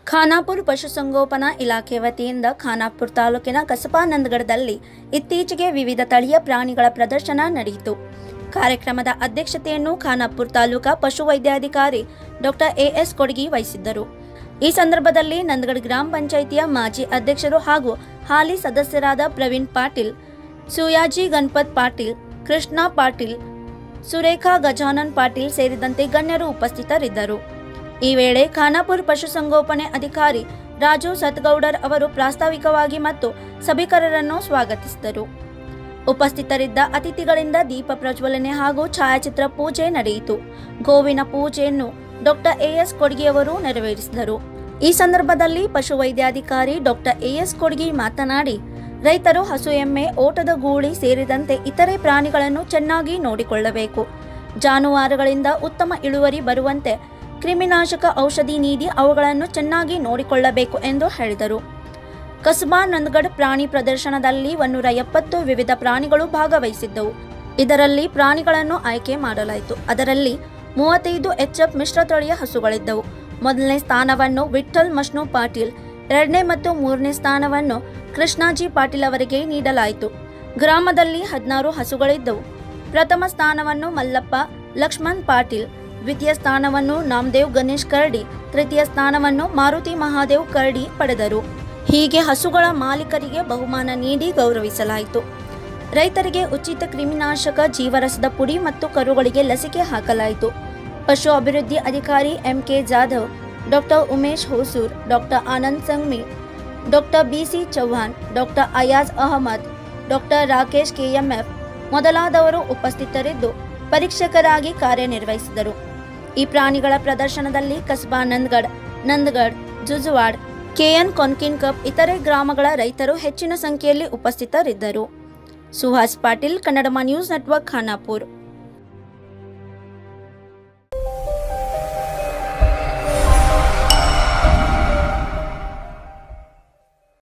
ಖಾನಾಪುರ ಪಶುಸಂಗೋಪನಾ ಇಲಾಖೆ ವತಿಯಿಂದ ಖಾನಾಪುರ ತಾಲೂಕಿನ ಕಸಬಾ ನಂದಗಡದಲ್ಲಿ ಇತ್ತೀಚೆಗೆ ವಿವಿಧ ತಳಿಯ ಪ್ರಾಣಿಗಳ ಪ್ರದರ್ಶನ ನಡೆಯಿತು ಕಾರ್ಯಕ್ರಮದ ಅಧ್ಯಕ್ಷತೆಯನ್ನು ಖಾನಾಪುರ ತಾಲೂಕಾ ಪಶುವೈದ್ಯಾಧಿಕಾರಿ ಡಾಕ್ಟರ್ ಎಎಸ್ ಕೊಡಗಿ ವಹಿಸಿದ್ದರು ಈ ಸಂದರ್ಭದಲ್ಲಿ ನಂದಗಡ್ ಗ್ರಾಮ ಪಂಚಾಯಿತಿಯ ಮಾಜಿ ಅಧ್ಯಕ್ಷರು ಹಾಗೂ ಹಾಲಿ ಸದಸ್ಯರಾದ ಪ್ರವೀಣ್ ಪಾಟೀಲ್ ಸುಯಾಜಿ ಗಣಪತ್ ಪಾಟೀಲ್ ಕೃಷ್ಣ ಪಾಟೀಲ್ ಸುರೇಖಾ ಗಜಾನನ್ ಪಾಟೀಲ್ ಸೇರಿದಂತೆ ಗಣ್ಯರು ಉಪಸ್ಥಿತರಿದ್ದರು ಈ ವೇಳೆ ಖಾನಾಪುರ ಪಶುಸಂಗೋಪನೆ ಅಧಿಕಾರಿ ರಾಜು ಸತ್ಗೌಡರ್ ಅವರು ಪ್ರಾಸ್ತಾವಿಕವಾಗಿ ಮತ್ತು ಸಭಿಕರರನ್ನು ಸ್ವಾಗತಿಸಿದರು ಉಪಸ್ಥಿತರಿದ್ದ ಅತಿಥಿಗಳಿಂದ ದೀಪ ಪ್ರಜ್ವಲನೆ ಹಾಗೂ ಛಾಯಾಚಿತ್ರ ಪೂಜೆ ನಡೆಯಿತು ಗೋವಿನ ಪೂಜೆಯನ್ನು ಡಾಕ್ಟರ್ ಎಎಸ್ ಕೊಡ್ಗಿಯವರು ನೆರವೇರಿಸಿದರು ಈ ಸಂದರ್ಭದಲ್ಲಿ ಪಶುವೈದ್ಯಾಧಿಕಾರಿ ಡಾಕ್ಟರ್ ಎಎಸ್ ಕೊಡ್ಗಿ ಮಾತನಾಡಿ ರೈತರು ಹಸು ಎಮ್ಮೆ ಓಟದ ಗೂಳಿ ಸೇರಿದಂತೆ ಇತರೆ ಪ್ರಾಣಿಗಳನ್ನು ಚೆನ್ನಾಗಿ ನೋಡಿಕೊಳ್ಳಬೇಕು ಜಾನುವಾರುಗಳಿಂದ ಉತ್ತಮ ಇಳುವರಿ ಬರುವಂತೆ ಕ್ರಿಮಿನಾಶಕ ಔಷಧಿ ನೀಡಿ ಅವುಗಳನ್ನು ಚೆನ್ನಾಗಿ ನೋಡಿಕೊಳ್ಳಬೇಕು ಎಂದು ಹೇಳಿದರು ಕಸ್ಬಾ ನಂದಗಡ್ ಪ್ರಾಣಿ ಪ್ರದರ್ಶನದಲ್ಲಿ ಒನ್ನೂರ ಎಪ್ಪತ್ತು ವಿವಿಧ ಪ್ರಾಣಿಗಳು ಭಾಗವಹಿಸಿದ್ದವು ಇದರಲ್ಲಿ ಪ್ರಾಣಿಗಳನ್ನು ಆಯ್ಕೆ ಮಾಡಲಾಯಿತು ಅದರಲ್ಲಿ ಮೂವತ್ತೈದು ಎಚ್ಎಫ್ ಮಿಶ್ರ ತಳಿಯ ಹಸುಗಳಿದ್ದವು ಮೊದಲನೇ ಸ್ಥಾನವನ್ನು ವಿಠಲ್ ಮಶ್ನು ಪಾಟೀಲ್ ಎರಡನೇ ಮತ್ತು ಮೂರನೇ ಸ್ಥಾನವನ್ನು ಕೃಷ್ಣಾಜಿ ಪಾಟೀಲ್ ಅವರಿಗೆ ನೀಡಲಾಯಿತು ಗ್ರಾಮದಲ್ಲಿ ಹದಿನಾರು ಹಸುಗಳಿದ್ದವು ಪ್ರಥಮ ಸ್ಥಾನವನ್ನು ಮಲ್ಲಪ್ಪ ಲಕ್ಷ್ಮಣ್ ಪಾಟೀಲ್ ದ್ವಿತೀಯ ಸ್ಥಾನವನ್ನು ನಾಮದೇವ್ ಗಣೇಶ್ ಕರಡಿ ತೃತೀಯ ಸ್ಥಾನವನ್ನು ಮಾರುತಿ ಮಹಾದೇವ್ ಕರಡಿ ಪಡೆದರು ಹೀಗೆ ಹಸುಗಳ ಮಾಲೀಕರಿಗೆ ಬಹುಮಾನ ನೀಡಿ ಗೌರವಿಸಲಾಯಿತು ರೈತರಿಗೆ ಉಚಿತ ಕ್ರಿಮಿನಾಶಕ ಜೀವರಸದ ಪುಡಿ ಮತ್ತು ಕರುಗಳಿಗೆ ಲಸಿಕೆ ಹಾಕಲಾಯಿತು ಪಶು ಅಭಿವೃದ್ಧಿ ಅಧಿಕಾರಿ MK Jadhav doctor Umesh Hosur doctor Anand Sangmi doctor BC Chauhan doctor Ayaz Ahmed doctor Rakesh KMF ಮೊದಲಾದವರು ಉಪಸ್ಥಿತರಿದ್ದು ಪರೀಕ್ಷಕರಾಗಿ ಕಾರ್ಯನಿರ್ವಹಿಸಿದರು ಈ ಪ್ರಾಣಿಗಳ ಪ್ರದರ್ಶನದಲ್ಲಿ ಕಸ್ಬಾ ನಂದಗಡ್ ನಂದಗಡ್ ಜುಜುವಾಡ್ ಕೆಎನ್ ಕೊನ್ಕಿನ್ ಕಪ್ ಇತರೆ ಗ್ರಾಮಗಳ ರೈತರು ಹೆಚ್ಚಿನ ಸಂಖ್ಯೆಯಲ್ಲಿ ಉಪಸ್ಥಿತರಿದ್ದರು ಸುಹಾಸ್ ಪಾಟೀಲ್ ಕನ್ನಡಮ ನ್ಯೂಸ್ ನೆಟ್ವರ್ಕ್ ಖಾನಾಪುರ್